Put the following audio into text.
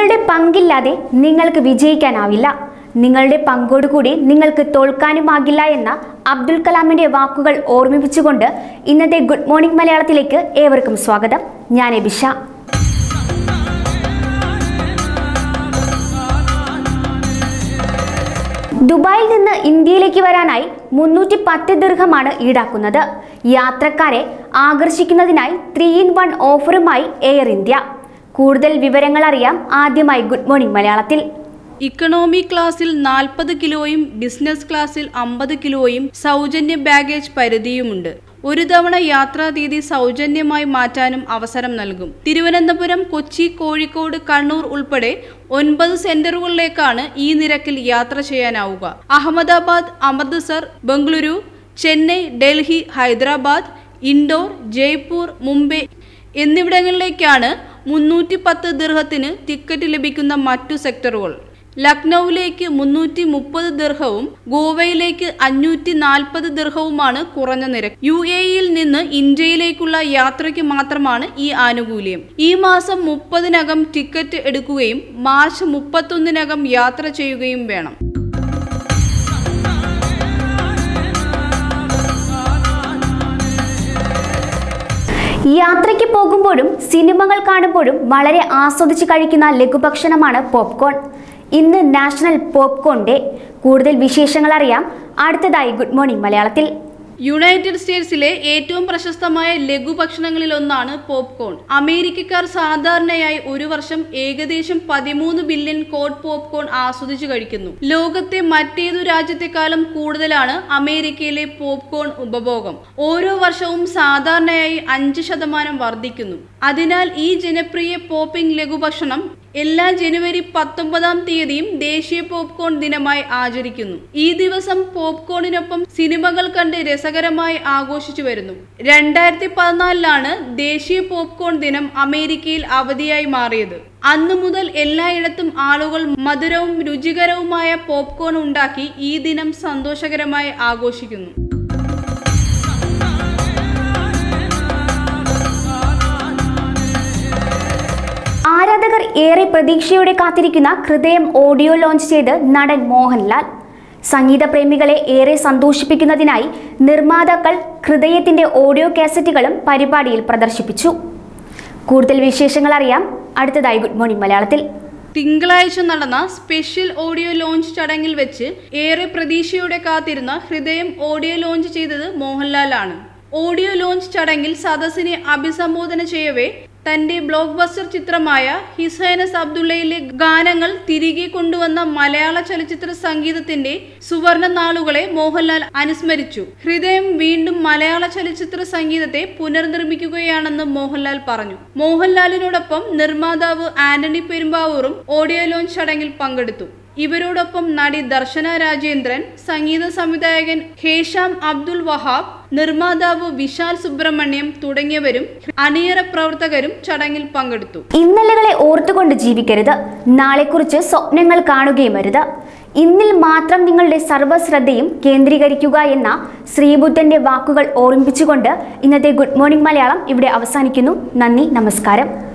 നിങ്ങളുടെ പങ്കില്ലാതെ നിങ്ങൾക്ക് വിജയിക്കാനാവില്ല നിങ്ങളുടെ പങ്കോടുകൂടി നിങ്ങൾക്ക് തോൽക്കാനുമാകില്ല എന്ന അബ്ദുൽ കലാമിന്റെ വാക്കുകൾ ഓർമ്മിപ്പിച്ചുകൊണ്ട് ഇന്നത്തെ ഗുഡ് മോർണിംഗ് മലയാളത്തിലേക്ക് ഏവർക്കും സ്വാഗതം ഞാൻ എബിഷ ദുബായിൽ നിന്ന് ഇന്ത്യയിലേക്ക് വരാനായി മുന്നൂറ്റി പത്ത് ദീർഘമാണ് ഈടാക്കുന്നത് യാത്രക്കാരെ ആകർഷിക്കുന്നതിനായി ത്രീ ഇൻ വൺ ഓഫറുമായി എയർ ഇന്ത്യ കൂടുതൽ വിവരങ്ങൾ അറിയാം ആദ്യമായി ഗുഡ് മോർണിംഗ് മലയാളത്തിൽ ഇക്കണോമി ക്ലാസ്സിൽ നാൽപ്പത് കിലോയും ബിസിനസ് ക്ലാസ്സിൽ അമ്പത് കിലോയും സൗജന്യ ബാഗേജ് പരിധിയുമുണ്ട് ഒരു തവണ യാത്രാതീയതി സൗജന്യമായി മാറ്റാനും അവസരം നൽകും തിരുവനന്തപുരം കൊച്ചി കോഴിക്കോട് കണ്ണൂർ ഉൾപ്പെടെ ഒൻപത് സെന്ററുകളിലേക്കാണ് ഈ നിരക്കിൽ യാത്ര ചെയ്യാനാവുക അഹമ്മദാബാദ് അമൃത്സർ ബംഗളൂരു ചെന്നൈ ഡൽഹി ഹൈദരാബാദ് ഇൻഡോർ ജയ്പൂർ മുംബൈ എന്നിവിടങ്ങളിലേക്കാണ് മുന്നൂറ്റി പത്ത് ദീർഘത്തിന് ടിക്കറ്റ് ലഭിക്കുന്ന മറ്റു സെക്ടറുകൾ ലക്നൌവിലേക്ക് മുന്നൂറ്റി മുപ്പത് ദീർഘവും ഗോവയിലേക്ക് അഞ്ഞൂറ്റി നാൽപ്പത് ദീർഘവുമാണ് കുറഞ്ഞ നിരക്ക് യു എ ഇയിൽ നിന്ന് ഇന്ത്യയിലേക്കുള്ള യാത്രയ്ക്ക് മാത്രമാണ് ഈ ആനുകൂല്യം ഈ മാസം മുപ്പതിനകം ടിക്കറ്റ് എടുക്കുകയും മാർച്ച് മുപ്പത്തൊന്നിനകം യാത്ര ചെയ്യുകയും വേണം യാത്രയ്ക്ക് പോകുമ്പോഴും സിനിമകൾ കാണുമ്പോഴും വളരെ ആസ്വദിച്ച് കഴിക്കുന്ന ലഘുഭക്ഷണമാണ് പോപ്കോൺ ഇന്ന് നാഷണൽ പോപ്കോൺ ഡേ കൂടുതൽ വിശേഷങ്ങൾ അറിയാം അടുത്തതായി ഗുഡ് മോർണിംഗ് മലയാളത്തിൽ യുണൈറ്റഡ് സ്റ്റേറ്റ്സിലെ ഏറ്റവും പ്രശസ്തമായ ലഘുഭക്ഷണങ്ങളിൽ ഒന്നാണ് പോപ്കോൺ അമേരിക്കക്കാർ സാധാരണയായി ഒരു വർഷം ഏകദേശം പതിമൂന്ന് ബില്യൺ കോഡ് പോപ്കോൺ ആസ്വദിച്ചു കഴിക്കുന്നു ലോകത്തെ മറ്റേതു രാജ്യത്തെക്കാളും കൂടുതലാണ് അമേരിക്കയിലെ പോപ്കോൺ ഉപഭോഗം ഓരോ വർഷവും സാധാരണയായി അഞ്ച് ശതമാനം വർദ്ധിക്കുന്നു അതിനാൽ ഈ ജനപ്രിയ പോപ്പിംഗ് ലഘുഭക്ഷണം എല്ലാ ജനുവരി പത്തൊമ്പതാം തീയതിയും ദേശീയ പോപ്കോൺ ദിനമായി ആചരിക്കുന്നു ഈ ദിവസം പോപ്കോണിനൊപ്പം സിനിമകൾ കണ്ട് രസകരമായി ആഘോഷിച്ചു വരുന്നു രണ്ടായിരത്തി പതിനാലിലാണ് ദേശീയ പോപ്കോൺ ദിനം അമേരിക്കയിൽ അവധിയായി മാറിയത് അന്നു മുതൽ എല്ലായിടത്തും ആളുകൾ മധുരവും രുചികരവുമായ പോപ്കോൺ ഉണ്ടാക്കി ഈ ദിനം സന്തോഷകരമായി ആഘോഷിക്കുന്നു ആരാധകർ ഏറെ പ്രതീക്ഷയോടെ കാത്തിരിക്കുന്ന ഹൃദയം ഓഡിയോ ലോഞ്ച് ചെയ്ത് നടൻ മോഹൻലാൽ സംഗീത പ്രേമികളെ ഏറെ സന്തോഷിപ്പിക്കുന്നതിനായി നിർമ്മാതാക്കൾ ഹൃദയത്തിന്റെ ഓഡിയോ കാസറ്റുകളും പരിപാടിയിൽ പ്രദർശിപ്പിച്ചു കൂടുതൽ വിശേഷങ്ങൾ അറിയാം അടുത്തതായി ഗുഡ് മോർണിംഗ് മലയാളത്തിൽ തിങ്കളാഴ്ച നടന്ന സ്പെഷ്യൽ ഓഡിയോ ലോഞ്ച് ചടങ്ങിൽ വെച്ച് ഏറെ പ്രതീക്ഷയോടെ കാത്തിരുന്ന ഹൃദയം ഓഡിയോ ലോഞ്ച് ചെയ്തത് മോഹൻലാലാണ് ഓഡിയോ ലോഞ്ച് ചടങ്ങിൽ സദസ്സിനെ അഭിസംബോധന ചെയ്യവേ തന്റെ ബ്ലോക്ക് ബസ്റ്റർ ചിത്രമായ ഹിസൈനസ് അബ്ദുള്ളയിലെ ഗാനങ്ങൾ തിരികെ കൊണ്ടുവന്ന മലയാള ചലച്ചിത്ര സംഗീതത്തിന്റെ സുവർണ നാളുകളെ മോഹൻലാൽ അനുസ്മരിച്ചു ഹൃദയം വീണ്ടും മലയാള ചലച്ചിത്ര സംഗീതത്തെ പുനർനിർമ്മിക്കുകയാണെന്ന് മോഹൻലാൽ പറഞ്ഞു മോഹൻലാലിനോടൊപ്പം നിർമ്മാതാവ് ആന്റണി പെരുമ്പാവൂറും ഓഡിയോ ലോഞ്ച് ചടങ്ങിൽ പങ്കെടുത്തു ഇവരോടൊപ്പം നടി ദർശന രാജേന്ദ്രൻ സംഗീത സംവിധായകൻ ഹേഷാം അബ്ദുൽ വഹാബ് നിർമ്മാതാവ് വിശാൽ സുബ്രഹ്മണ്യം തുടങ്ങിയവരും അണിയറ പ്രവർത്തകരും ചടങ്ങിൽ പങ്കെടുത്തു ഇന്നലകളെ ഓർത്തുകൊണ്ട് ജീവിക്കരുത് നാളെക്കുറിച്ച് സ്വപ്നങ്ങൾ കാണുകയും അരുത് ഇന്നിൽ മാത്രം നിങ്ങളുടെ സർവ്വശ്രദ്ധയും കേന്ദ്രീകരിക്കുക എന്ന ശ്രീബുദ്ധന്റെ വാക്കുകൾ ഓർമ്മിപ്പിച്ചുകൊണ്ട് ഇന്നത്തെ ഗുഡ് മോർണിംഗ് മലയാളം ഇവിടെ അവസാനിക്കുന്നു നന്ദി നമസ്കാരം